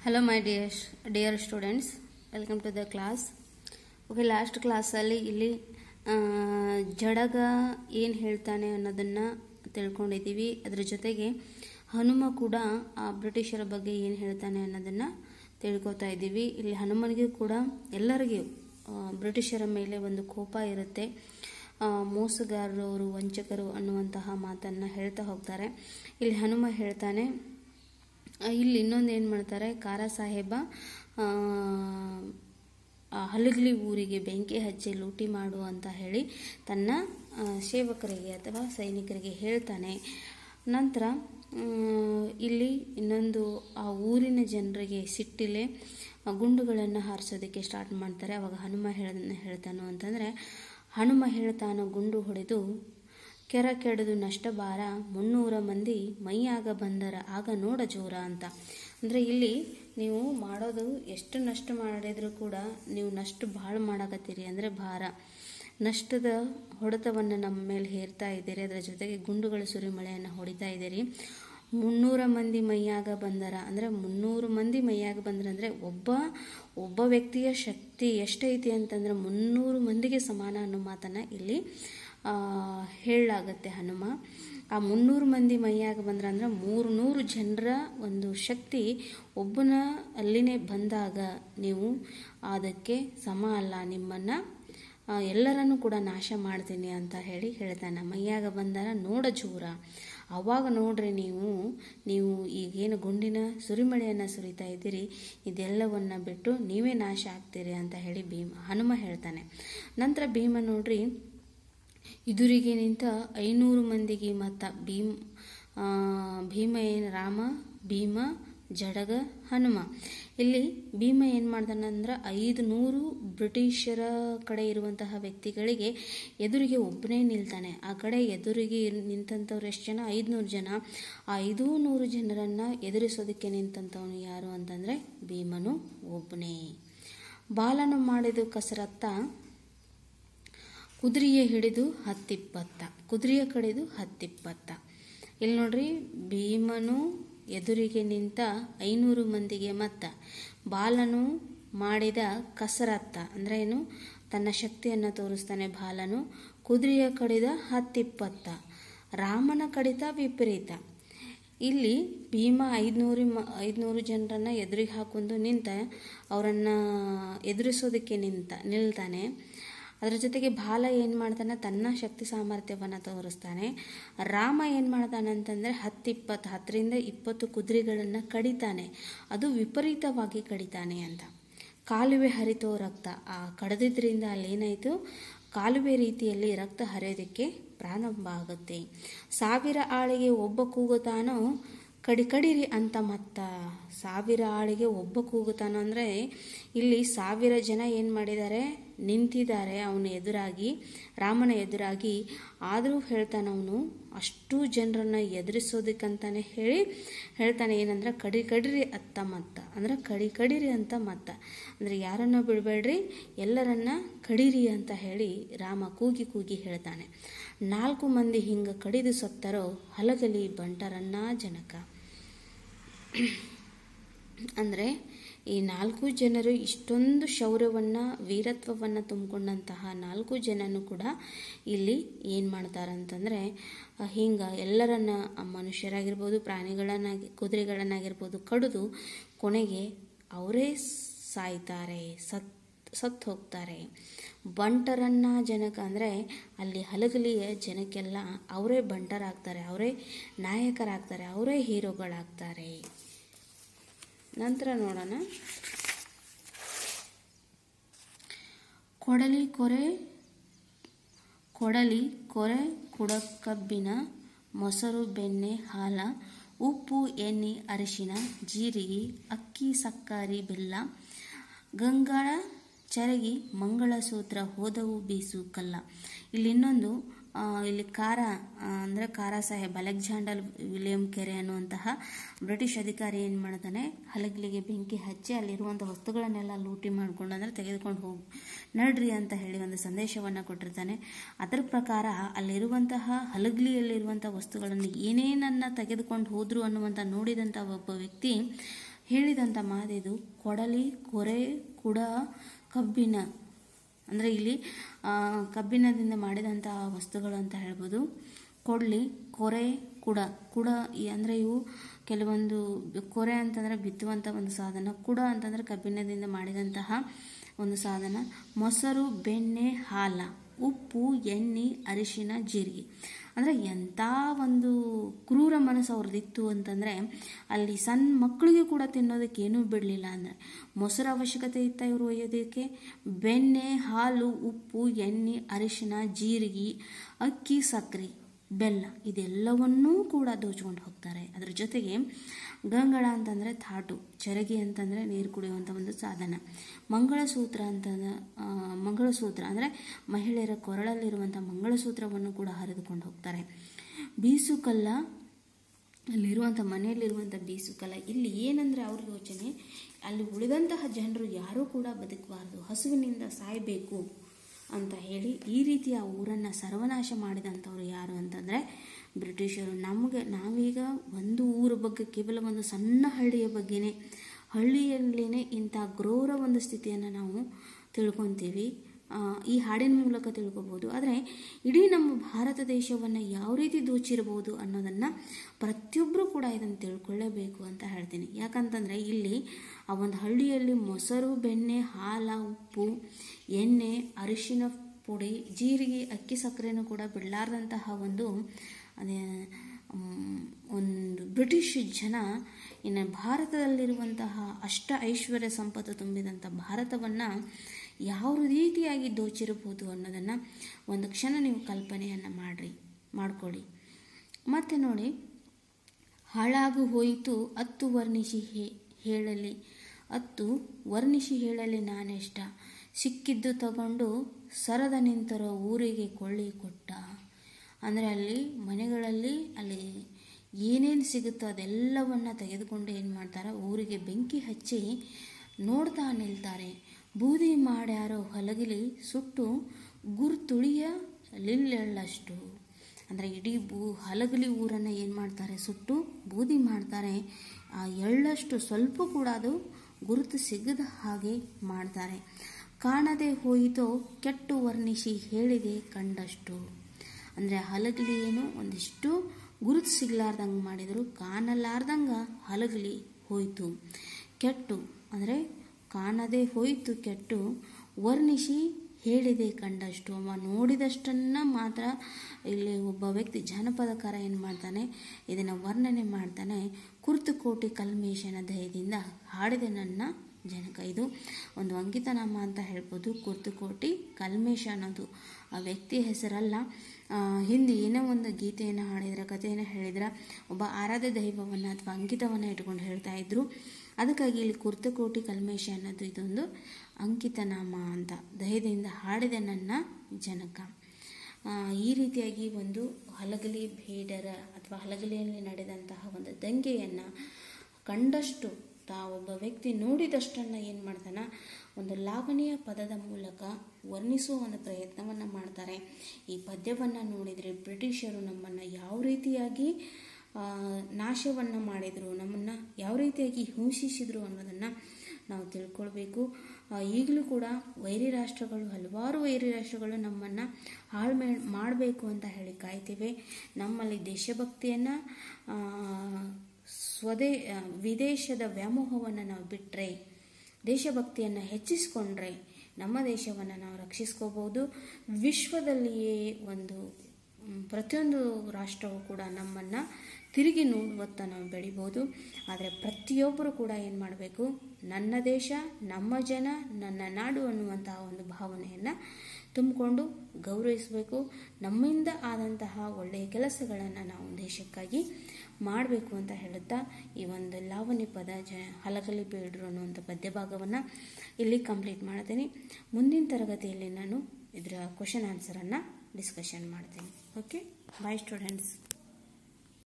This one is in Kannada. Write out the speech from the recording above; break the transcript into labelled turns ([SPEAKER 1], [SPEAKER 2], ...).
[SPEAKER 1] hello my dear dear students welcome to the class okay last ಕ್ಲಾಸಲ್ಲಿ ಇಲ್ಲಿ ಆ, ಜಡಗ ಏನು ಹೇಳ್ತಾನೆ ಅನ್ನೋದನ್ನು ತಿಳ್ಕೊಂಡಿದ್ದೀವಿ ಅದರ ಜೊತೆಗೆ ಹನುಮ ಕೂಡ ಆ ಬ್ರಿಟಿಷರ ಬಗ್ಗೆ ಏನು ಹೇಳ್ತಾನೆ ಅನ್ನೋದನ್ನು ತಿಳ್ಕೊತಾ ಇದ್ದೀವಿ ಇಲ್ಲಿ ಹನುಮನಿಗೂ ಕೂಡ ಎಲ್ಲರಿಗೂ ಆ, ಬ್ರಿಟಿಷರ ಮೇಲೆ ಒಂದು ಕೋಪ ಇರುತ್ತೆ ಆ, ಮೋಸಗಾರರು ಅವರು ವಂಚಕರು ಅನ್ನುವಂತಹ ಮಾತನ್ನು ಹೇಳ್ತಾ ಹೋಗ್ತಾರೆ ಇಲ್ಲಿ ಹನುಮ ಹೇಳ್ತಾನೆ ಆ, ಇಲ್ಲಿ ಇನ್ನೊಂದು ಏನು ಮಾಡ್ತಾರೆ ಕಾರ ಸಾಹೇಬ ಆ, ಆ ಹಲಗಲಿ ಊರಿಗೆ ಬೆಂಕಿ ಹಚ್ಚಿ ಲೂಟಿ ಮಾಡು ಅಂತ ಹೇಳಿ ತನ್ನ ಆ, ಸೇವಕರಿಗೆ ಅಥವಾ ಸೈನಿಕರಿಗೆ ಹೇಳ್ತಾನೆ ನಂತರ ಮ್, ಇಲ್ಲಿ ಇನ್ನೊಂದು ಆ ಊರಿನ ಜನರಿಗೆ ಸಿಟ್ಟಿಲೆ ಆ ಗುಂಡುಗಳನ್ನು ಹಾರಿಸೋದಕ್ಕೆ ಸ್ಟಾರ್ಟ್ ಮಾಡ್ತಾರೆ ಅವಾಗ ಹನುಮ ಹೇಳ ಹೇಳ್ತಾನೋ ಅಂತಂದರೆ ಹನುಮ ಹೇಳ್ತಾನೋ ಗುಂಡು ಹೊಡೆದು ಕೆರ ಕೆಡದು ನಷ್ಟ ಬಾರ ಮುನ್ನೂರ ಮಂದಿ ಮೈಯಾಗ ಬಂದರ ಆಗ ನೋಡ ಜೋರ ಅಂತ ಅಂದರೆ ಇಲ್ಲಿ ನೀವು ಮಾಡೋದು ಎಷ್ಟು ನಷ್ಟ ಮಾಡಿದರೂ ಕೂಡ ನೀವು ನಷ್ಟ ಭಾಳ ಮಾಡಕತ್ತೀರಿ ಅಂದರೆ ಭಾರ ನಷ್ಟದ ಹೊಡೆತವನ್ನು ನಮ್ಮ ಮೇಲೆ ಹೇರ್ತಾ ಇದ್ದೀರಿ ಅದರ ಜೊತೆಗೆ ಗುಂಡುಗಳ ಸುರಿಮಳೆಯನ್ನು ಹೊಡಿತಾ ಇದ್ದೀರಿ ಮುನ್ನೂರ ಮಂದಿ ಮೈಯಾಗ ಬಂದರ ಅಂದರೆ ಮುನ್ನೂರು ಮಂದಿ ಮೈಯಾಗ ಬಂದ್ರ ಅಂದರೆ ಒಬ್ಬ ಒಬ್ಬ ವ್ಯಕ್ತಿಯ ಶಕ್ತಿ ಎಷ್ಟೈತಿ ಅಂತಂದ್ರೆ ಮುನ್ನೂರು ಮಂದಿಗೆ ಸಮಾನ ಅನ್ನೋ ಮಾತನ್ನು ಇಲ್ಲಿ ಆ, ಹೇಳಲಾಗತ್ತೆ ಹನುಮ ಆ ಮುನ್ನೂರು ಮಂದಿ ಮೈಯಾಗ ಬಂದ್ರ ಅಂದ್ರೆ ಮೂರು ನೂರು ಜನರ ಒಂದು ಶಕ್ತಿ ಒಬ್ಬನ ಅಲ್ಲಿನೇ ಬಂದಾಗ ನೀವು ಅದಕ್ಕೆ ಸಮ ಅಲ್ಲ ನಿಮ್ಮನ್ನು ಆ, ಎಲ್ಲರನ್ನೂ ಕೂಡ ನಾಶ ಮಾಡ್ತೀನಿ ಅಂತ ಹೇಳಿ ಹೇಳ್ತಾನೆ ಮೈಯಾಗ ಬಂದಾರ ನೋಡ ಜೋರ ಅವಾಗ ನೋಡ್ರಿ ನೀವು ನೀವು ಈಗೇನು ಗುಂಡಿನ ಸುರಿಮಳೆಯನ್ನು ಸುರಿತಾ ಇದ್ದೀರಿ ಇದೆಲ್ಲವನ್ನ ಬಿಟ್ಟು ನೀವೇ ನಾಶ ಆಗ್ತೀರಿ ಅಂತ ಹೇಳಿ ಭೀಮ ಹನುಮ ಹೇಳ್ತಾನೆ ನಂತರ ಭೀಮ ನೋಡ್ರಿ ಇದುರಿಗೆ ನಿಂತ ಐನೂರು ಮಂದಿಗೆ ಮತ ಭೀಮ್ ಆ, ಭೀಮ ಏನು ರಾಮ ಭೀಮ ಜಡಗ ಹನುಮ ಇಲ್ಲಿ ಭೀಮ ಏನು ಮಾಡ್ತಾನಂದ್ರೆ ಐದು ನೂರು ಬ್ರಿಟಿಷರ ಕಡೆ ಇರುವಂತಹ ವ್ಯಕ್ತಿಗಳಿಗೆ ಎದುರಿಗೆ ಒಬ್ಬನೇ ನಿಲ್ತಾನೆ ಆ ಕಡೆ ಎದುರಿಗೆ ಇರ್- ನಿಂತಂಥವ್ರು ಎಷ್ಟು ಜನ ಐದುನೂರು ಜನ ಆ ಐದು ನೂರು ಜನರನ್ನು ಎದುರಿಸೋದಕ್ಕೆ ನಿಂತಂಥವನು ಯಾರು ಅಂತಂದರೆ ಭೀಮನು ಒಬ್ಬನೇ ಬಾಲನು ಮಾಡಿದ ಕಸರತ್ತ ಕುದುರೆಯ ಹಿಡಿದು ಹತ್ತಿಪ್ಪತ್ತ ಕುದುರೆಯ ಕಡಿದು ಹತ್ತಿಪ್ಪತ್ತ ಇಲ್ಲಿ ನೋಡ್ರಿ ಭೀಮನು ಎದುರಿಗೆ ನಿಂತ ಐನೂರು ಮಂದಿಗೆ ಮತ್ತ ಬಾಲನು ಮಾಡಿದ ಕಸರತ್ತ ಅಂದ್ರೆ ಏನು ತನ್ನ ಶಕ್ತಿಯನ್ನು ತೋರಿಸ್ತಾನೆ ಬಾಲನು ಕುದುರೆಯ ಕಡಿದ ಹತ್ತಿಪ್ಪತ್ತ ರಾಮನ ಕಡಿತ ವಿಪರೀತ ಇಲ್ಲಿ ಭೀಮ ಐದುನೂರು ಮ ಐದುನೂರು ಜನರನ್ನು ಎದುರಿಗೆ ಹಾಕೊಂಡು ನಿಂತ ಅವರನ್ನು ಎದುರಿಸೋದಕ್ಕೆ ನಿಂತ ನಿಲ್ತಾನೆ ಅದರ ಜೊತೆಗೆ ಬಾಲ ಏನು ಮಾಡ್ತಾನೆ ತನ್ನ ಶಕ್ತಿ ಸಾಮರ್ಥ್ಯವನ್ನು ತೋರಿಸ್ತಾನೆ ರಾಮ ಏನು ಮಾಡ್ತಾನೆ ಅಂತಂದರೆ ಹತ್ತಿಪ್ಪತ್ತು ಹತ್ತರಿಂದ ಇಪ್ಪತ್ತು ಕುದುರೆಗಳನ್ನು ಕಡಿತಾನೆ ಅದು ವಿಪರೀತವಾಗಿ ಕಡಿತಾನೆ ಅಂತ ಕಾಲುವೆ ಹರಿತೋ ರಕ್ತ ಆ ಕಡಿದಿದ್ರಿಂದ ಅಲ್ಲೇನಾಯಿತು ಕಾಲುವೆ ರೀತಿಯಲ್ಲಿ ರಕ್ತ ಹರಿಯೋದಕ್ಕೆ ಪ್ರಾರಂಭ ಆಗುತ್ತೆ ಸಾವಿರ ಆಳಿಗೆ ಒಬ್ಬ ಕೂಗುತ್ತಾನೋ ಕಡಿ ಕಡಿರಿ ಅಂತ ಮತ್ತ ಸಾವಿರ ಆಳಿಗೆ ಒಬ್ಬ ಕೂಗುತ್ತಾನೋ ಅಂದರೆ ಇಲ್ಲಿ ಸಾವಿರ ಜನ ಏನು ಮಾಡಿದ್ದಾರೆ ನಿಂತಿದ್ದಾರೆ ಅವನ ಎದುರಾಗಿ ರಾಮನ ಎದುರಾಗಿ ಆದರೂ ಹೇಳ್ತಾನೆ ಅವನು ಅಷ್ಟು ಜನರನ್ನು ಎದುರಿಸೋದಕ್ಕಂತಾನೆ ಹೇಳಿ ಹೇಳ್ತಾನೆ ಏನಂದ್ರೆ ಕಡಿ ಕಡಿರಿ ಅತ್ತ ಮತ್ತ ಅಂದ್ರೆ ಕಡಿ ಕಡಿರಿ ಅಂತ ಮತ್ತ ಅಂದರೆ ಯಾರನ್ನ ಬಿಡಬೇಡ್ರಿ ಎಲ್ಲರನ್ನ ಕಡಿರಿ ಅಂತ ಹೇಳಿ ರಾಮ ಕೂಗಿ ಕೂಗಿ ಹೇಳ್ತಾನೆ ನಾಲ್ಕು ಮಂದಿ ಹಿಂಗೆ ಕಡಿದು ಸತ್ತರೋ ಹಲಗಲಿ ಬಂಟರನ್ನ ಜನಕ ಅಂದರೆ ಈ ನಾಲ್ಕು ಜನರು ಇಷ್ಟೊಂದು ಶೌರ್ಯವನ್ನು ವೀರತ್ವವನ್ನು ತುಂಬಿಕೊಂಡಂತಹ ನಾಲ್ಕು ಜನನು ಕೂಡ ಇಲ್ಲಿ ಏನು ಮಾಡ್ತಾರಂತಂದರೆ ಹಿಂಗೆ ಎಲ್ಲರನ್ನ ಆ ಮನುಷ್ಯರಾಗಿರ್ಬೋದು ಪ್ರಾಣಿಗಳನ್ನಾಗಿ ಕುದುರೆಗಳನ್ನಾಗಿರ್ಬೋದು ಕಡಿದು ಕೊನೆಗೆ ಅವರೇ ಸಾಯ್ತಾರೆ ಸತ್ ಸತ್ತು ಹೋಗ್ತಾರೆ ಬಂಟರನ್ನ ಜನಕ ಅಂದರೆ ಅಲ್ಲಿ ಹಲಗಲಿಯ ಜನಕ್ಕೆಲ್ಲ ಅವರೇ ಬಂಟರಾಗ್ತಾರೆ ಅವರೇ ನಾಯಕರಾಗ್ತಾರೆ ಅವರೇ ಹೀರೋಗಳಾಗ್ತಾರೆ ನಂತರ ನೋಡೋಣ ಕೊಡಲಿ ಕೊರೆ ಕೊಡಲಿ ಕೊರೆ ಕುಡಕಬ್ಬಿನ ಮೊಸರು ಬೆಣ್ಣೆ ಹಾಲ ಉಪ್ಪು ಎಣ್ಣೆ ಅರಿಶಿನ ಜೀರಿಗೆ ಅಕ್ಕಿ ಸಕ್ಕರೆ ಬೆಲ್ಲ ಗಂಗಾಳ ಚರಗಿ ಮಂಗಳಸೂತ್ರ ಹೋದವು ಬೀಸು ಕಲ್ಲ ಇಲ್ಲಿ ಇನ್ನೊಂದು ಆ, ಇಲ್ಲಿ ಕಾರ ಆ, ಅಂದ್ರೆ ಕಾರ ಸಾಹೇಬ್ ಅಲೆಕ್ಸಾಂಡರ್ ವಿಲಿಯಂ ಕೆರೆ ಅನ್ನುವಂತಹ ಬ್ರಿಟಿಷ್ ಅಧಿಕಾರಿ ಏನು ಮಾಡ್ತಾನೆ ಹಲಗಲಿಗೆ ಬೆಂಕಿ ಹಚ್ಚಿ ಅಲ್ಲಿರುವಂಥ ವಸ್ತುಗಳನ್ನೆಲ್ಲ ಲೂಟಿ ಮಾಡ್ಕೊಂಡು ಅಂದ್ರೆ ತೆಗೆದುಕೊಂಡು ಹೋಗಿ ನಡ್ರಿ ಅಂತ ಹೇಳಿ ಒಂದು ಸಂದೇಶವನ್ನು ಕೊಟ್ಟಿರ್ತಾನೆ ಅದರ ಪ್ರಕಾರ ಅಲ್ಲಿರುವಂತಹ ಹಲಗಲಿಯಲ್ಲಿರುವಂಥ ವಸ್ತುಗಳನ್ನು ಏನೇನನ್ನ ತೆಗೆದುಕೊಂಡು ಹೋದ್ರು ಅನ್ನುವಂಥ ನೋಡಿದಂಥ ಒಬ್ಬ ವ್ಯಕ್ತಿ ಹೇಳಿದಂಥ ಮಾತಿದು ಕೊಡಲಿ ಕೊರೆ ಕುಡ ಕಬ್ಬಿನ ಅಂದರೆ ಇಲ್ಲಿ ಆ, ಕಬ್ಬಿಣದಿಂದ ಮಾಡಿದಂತಹ ವಸ್ತುಗಳು ಅಂತ ಹೇಳ್ಬೋದು ಕೊಡಲಿ ಕೊರೆ ಕುಡ ಕುಡ ಈ- ಅಂದರೆ ಇವು ಕೆಲವೊಂದು ಬಿ- ಕೊರೆ ಅಂತಂದರೆ ಬಿತ್ತುವಂಥ ಒಂದು ಸಾಧನ ಕುಡ ಅಂತಂದರೆ ಕಬ್ಬಿಣದಿಂದ ಮಾಡಿದಂತಹ ಒಂದು ಸಾಧನ ಮೊಸರು ಬೆಣ್ಣೆ ಹಾಲ ಉಪ್ಪು ಎಣ್ಣೆ ಅರಿಶಿನ ಜೀರಿಗೆ ಅಂದರೆ ಎಂಥ ಒಂದು ಕ್ರೂರ ಮನಸ್ಸು ಅವ್ರದ್ದಿತ್ತು ಅಂತಂದರೆ ಅಲ್ಲಿ ಸಣ್ಣ ಮಕ್ಕಳಿಗೆ ಕೂಡ ತಿನ್ನೋದಕ್ಕೆ ಏನೂ ಬಿಡಲಿಲ್ಲ ಅಂದರೆ ಮೊಸರು ಅವಶ್ಯಕತೆ ಇತ್ತ ಇವರು ಒಯ್ಯೋದಕ್ಕೆ ಬೆಣ್ಣೆ ಹಾಲು ಉಪ್ಪು ಎಣ್ಣೆ ಅರಿಶಿನ ಜೀರಿಗೆ ಅಕ್ಕಿ ಸಕ್ಕರೆ ಬೆಲ್ಲ ಇದೆಲ್ಲವನ್ನೂ ಕೂಡ ದೋಚ್ಕೊಂಡು ಹೋಗ್ತಾರೆ ಅದ್ರ ಜೊತೆಗೆ ಗಂಗಳ ಅಂತಂದರೆ ಥಾಟು ಚರಗಿ ಅಂತಂದರೆ ನೀರು ಕುಡಿಯುವಂಥ ಒಂದು ಸಾಧನ ಮಂಗಳಸೂತ್ರ ಅಂತಂದ್ರೆ ಆ, ಮಂಗಳಸೂತ್ರ ಅಂದರೆ ಮಹಿಳೆಯರ ಕೊರಳಲ್ಲಿರುವಂಥ ಮಂಗಳಸೂತ್ರವನ್ನು ಕೂಡ ಹರಿದುಕೊಂಡು ಹೋಗ್ತಾರೆ ಬೀಸುಕಲ್ಲ ಅಲ್ಲಿರುವಂಥ ಮನೆಯಲ್ಲಿರುವಂಥ ಬೀಸುಕಲ್ಲ ಇಲ್ಲಿ ಏನಂದರೆ ಅವ್ರ ಯೋಚನೆ ಅಲ್ಲಿ ಉಳಿದಂತಹ ಜನರು ಯಾರೂ ಕೂಡ ಬದುಕಬಾರ್ದು ಹಸುವಿನಿಂದ ಸಾಯಬೇಕು ಅಂತ ಹೇಳಿ ಈ ರೀತಿಯ ಊರನ್ನು ಸರ್ವನಾಶ ಮಾಡಿದಂಥವ್ರು ಯಾರು ಅಂತಂದರೆ ಬ್ರಿಟಿಷರು ನಮಗೆ ನಾವೀಗ ಒಂದು ಊರ ಬಗ್ಗೆ ಕೇವಲ ಒಂದು ಸಣ್ಣ ಹಳ್ಳಿಯ ಬಗ್ಗೆನೇ ಹಳ್ಳಿಯಲ್ಲಿನೇ ಇಂಥ ಕ್ರೂರ ಒಂದು ಸ್ಥಿತಿಯನ್ನು ನಾವು ತಿಳ್ಕೊತೀವಿ ಆ, ಈ ಹಾಡಿನ ಮೂಲಕ ತಿಳ್ಕೊಬೋದು ಆದರೆ ಇಡೀ ನಮ್ಮ ಭಾರತ ದೇಶವನ್ನು ಯಾವ ರೀತಿ ದೋಚಿರ್ಬೋದು ಅನ್ನೋದನ್ನು ಪ್ರತಿಯೊಬ್ಬರು ಕೂಡ ಇದನ್ನು ತಿಳ್ಕೊಳ್ಳೇಬೇಕು ಅಂತ ಹೇಳ್ತೀನಿ ಯಾಕಂತಂದರೆ ಇಲ್ಲಿ ಆ ಒಂದು ಹಳ್ಳಿಯಲ್ಲಿ ಮೊಸರು ಬೆಣ್ಣೆ ಹಾಲ ಉಪ್ಪು ಎಣ್ಣೆ ಅರಿಶಿನ ಪುಡಿ ಜೀರಿಗೆ ಅಕ್ಕಿ ಸಕ್ಕರೆನೂ ಕೂಡ ಬಿಡಲಾರ್ದಂತಹ ಒಂದು ಅದೇ ಮ್, ಒಂದು ಬ್ರಿಟಿಷ್ ಜನ ಇನ್ನು ಭಾರತದಲ್ಲಿರುವಂತಹ ಅಷ್ಟ ಐಶ್ವರ್ಯ ಸಂಪತ್ತು ತುಂಬಿದಂಥ ಭಾರತವನ್ನು ಯಾವ ರೀತಿಯಾಗಿ ದೋಚಿರಬಹುದು ಅನ್ನೋದನ್ನು ಒಂದು ಕ್ಷಣ ನೀವು ಕಲ್ಪನೆಯನ್ನು ಮಾಡ್ರಿ ಮಾಡ್ಕೊಳ್ಳಿ ಮತ್ತು ನೋಡಿ ಹಾಳಾಗು ಹೋಯಿತು ಅತ್ತು ವರ್ಣಿಸಿ ಹೇ ಹೇಳಲಿ ಅತ್ತು ವರ್ಣಿಸಿ ಹೇಳಲಿ ನಾನೆಷ್ಟ ಸಿಕ್ಕಿದ್ದು ತಗೊಂಡು ಸರದ ನಿಂತರ ಊರಿಗೆ ಕೊಳ್ಳಿ ಕೊಟ್ಟ ಅಂದರೆ ಅಲ್ಲಿ ಮನೆಗಳಲ್ಲಿ ಅಲ್ಲಿ ಏನೇನು ಸಿಗುತ್ತೋ ಅದೆಲ್ಲವನ್ನು ತೆಗೆದುಕೊಂಡು ಏನು ಮಾಡ್ತಾರೆ ಊರಿಗೆ ಬೆಂಕಿ ಹಚ್ಚಿ ನೋಡ್ತಾ ನಿಲ್ತಾರೆ ಬೂದಿ ಮಾಡ್ಯಾರೋ ಹೊಲಗಿಲಿ ಸುಟ್ಟು ಗುರ್ತುಳಿಯ ಲಿಲ್ಲೆಳ್ಳಷ್ಟು ಅಂದರೆ ಇಡೀ ಬೂ ಹಲಗಲಿ ಊರನ್ನು ಏನು ಮಾಡ್ತಾರೆ ಸುಟ್ಟು ಬೂದಿ ಮಾಡ್ತಾರೆ ಆ ಎಳ್ಳಷ್ಟು ಸ್ವಲ್ಪ ಕೂಡ ಅದು ಗುರುತು ಸಿಗದ ಹಾಗೆ ಮಾಡ್ತಾರೆ ಕಾಣದೆ ಹೋಯಿತೋ ಕೆಟ್ಟು ವರ್ಣಿಸಿ ಹೇಳಿದೆ ಕಂಡಷ್ಟು ಅಂದರೆ ಹಲಗಲಿ ಏನು ಒಂದಿಷ್ಟು ಗುರುತು ಸಿಗ್ಲಾರ್ದಂಗೆ ಮಾಡಿದರು ಕಾಣಲಾರ್ದಂಗೆ ಹಲಗಲಿ ಹೋಯಿತು ಕೆಟ್ಟು ಅಂದರೆ ಕಾಣದೆ ಹೋಯಿತು ಕೆಟ್ಟು ವರ್ಣಿಸಿ ಹೇಳಿದೆ ಕಂಡಷ್ಟು ಅವ ನೋಡಿದಷ್ಟನ್ನು ಮಾತ್ರ ಇಲ್ಲಿ ಒಬ್ಬ ವ್ಯಕ್ತಿ ಜಾನಪದಕಾರ ಏನು ಮಾಡ್ತಾನೆ ಇದನ್ನು ವರ್ಣನೆ ಮಾಡ್ತಾನೆ ಕುರ್ತುಕೋಟಿ ಕಲ್ಮೇಶನ ದಯದಿಂದ ಹಾಡಿದೆ ನನ್ನ ಜನಕ ಇದು ಒಂದು ಅಂಕಿತನಾಮ ಅಂತ ಹೇಳ್ಬೋದು ಕುರ್ತುಕೋಟಿ ಕಲ್ಮೇಶ ಅನ್ನೋದು ಆ ವ್ಯಕ್ತಿ ಹೆಸರಲ್ಲ ಆ, ಹಿಂದೆ ಏನೋ ಒಂದು ಗೀತೆಯನ್ನು ಹಾಡಿದ್ರೆ ಕಥೆಯನ್ನು ಹೇಳಿದ್ರೆ ಒಬ್ಬ ಆರಾಧ್ಯ ದೈವವನ್ನು ಅಥವಾ ಅಂಕಿತವನ್ನು ಇಟ್ಕೊಂಡು ಹೇಳ್ತಾ ಇದ್ರು ಅದಕ್ಕಾಗಿ ಇಲ್ಲಿ ಕುರ್ತಕೋಟಿ ಕಲ್ಮೇಶ ಅನ್ನೋದು ಇದೊಂದು ಅಂಕಿತನಾಮ ಅಂತ ದಯದಿಂದ ಹಾಡಿದೆ ನನ್ನ ಜನಕ ಆ, ಈ ರೀತಿಯಾಗಿ ಒಂದು ಹಲಗಲಿ ಬೇಡರ ಅಥವಾ ಹಲಗಲಿಯಲ್ಲಿ ನಡೆದಂತಹ ಒಂದು ದಂಗೆಯನ್ನು ಕಂಡಷ್ಟು ತಾ ಒಬ್ಬ ವ್ಯಕ್ತಿ ನೋಡಿದಷ್ಟನ್ನು ಏನು ಮಾಡ್ತಾನೆ ಒಂದು ಲಾವಣಿಯ ಪದದ ಮೂಲಕ ವರ್ಣಿಸುವ ಒಂದು ಪ್ರಯತ್ನವನ್ನು ಮಾಡ್ತಾರೆ ಈ ಪದ್ಯವನ್ನು ನೋಡಿದರೆ ಬ್ರಿಟಿಷರು ನಮ್ಮನ್ನು ಯಾವ ರೀತಿಯಾಗಿ ನಾಶವನ್ನು ಮಾಡಿದರು ನಮ್ಮನ್ನು ಯಾವ ರೀತಿಯಾಗಿ ಹಿಂಸಿಸಿದರು ಅನ್ನೋದನ್ನು ನಾವು ತಿಳ್ಕೊಳ್ಬೇಕು ಆ, ಈಗಲೂ ಕೂಡ ವೈರಿ ರಾಷ್ಟ್ರಗಳು ಹಲವಾರು ವೈರಿ ರಾಷ್ಟ್ರಗಳು ನಮ್ಮನ್ನು ಹಾಳು ಮಾಡಬೇಕು ಅಂತ ಹೇಳಿ ಕಾಯ್ತಿವೆ ನಮ್ಮಲ್ಲಿ ದೇಶಭಕ್ತಿಯನ್ನು ಸ್ವದೇ ಆ, ವಿದೇಶದ ವ್ಯಾಮೋಹವನ್ನು ನಾವು ಬಿಟ್ಟರೆ ದೇಶಭಕ್ತಿಯನ್ನು ಹೆಚ್ಚಿಸ್ಕೊಂಡ್ರೆ ನಮ್ಮ ದೇಶವನ್ನು ನಾವು ರಕ್ಷಿಸ್ಕೋಬೋದು ವಿಶ್ವದಲ್ಲಿಯೇ ಒಂದು ಮ್, ಪ್ರತಿಯೊಂದು ರಾಷ್ಟ್ರವು ಕೂಡ ನಮ್ಮನ್ನು ತಿರುಗಿ ನೋಡುವತ್ತ ನಾವು ಬೆಳಿಬೋದು ಆದರೆ ಪ್ರತಿಯೊಬ್ಬರು ಕೂಡ ಏನು ಮಾಡಬೇಕು ನನ್ನ ದೇಶ ನಮ್ಮ ಜನ ನನ್ನ ನಾಡು ಅನ್ನುವಂತಹ ಒಂದು ಭಾವನೆಯನ್ನು ತುಂಬಿಕೊಂಡು ಗೌರವಿಸಬೇಕು ನಮ್ಮಿಂದ ಆದಂತಹ ಒಳ್ಳೆಯ ಕೆಲಸಗಳನ್ನು ನಾವು ದೇಶಕ್ಕಾಗಿ ಮಾಡಬೇಕು ಅಂತ ಹೇಳುತ್ತಾ ಈ ಒಂದು ಲಾವಣಿ ಪದ ಜ ಹಲಗಲಿ ಬೇಡ್ರು ಅನ್ನುವಂಥ ಪದ್ಯ ಭಾಗವನ್ನು ಇಲ್ಲಿ ಕಂಪ್ಲೀಟ್ ಮಾಡ್ತೀನಿ ಮುಂದಿನ ತರಗತಿಯಲ್ಲಿ ನಾನು ಇದರ ಕ್ವಶನ್ ಆನ್ಸರನ್ನು ಡಿಸ್ಕಷನ್ ಮಾಡ್ತೀನಿ ಓಕೆ ಬಾಯ್ ಸ್ಟೂಡೆಂಟ್ಸ್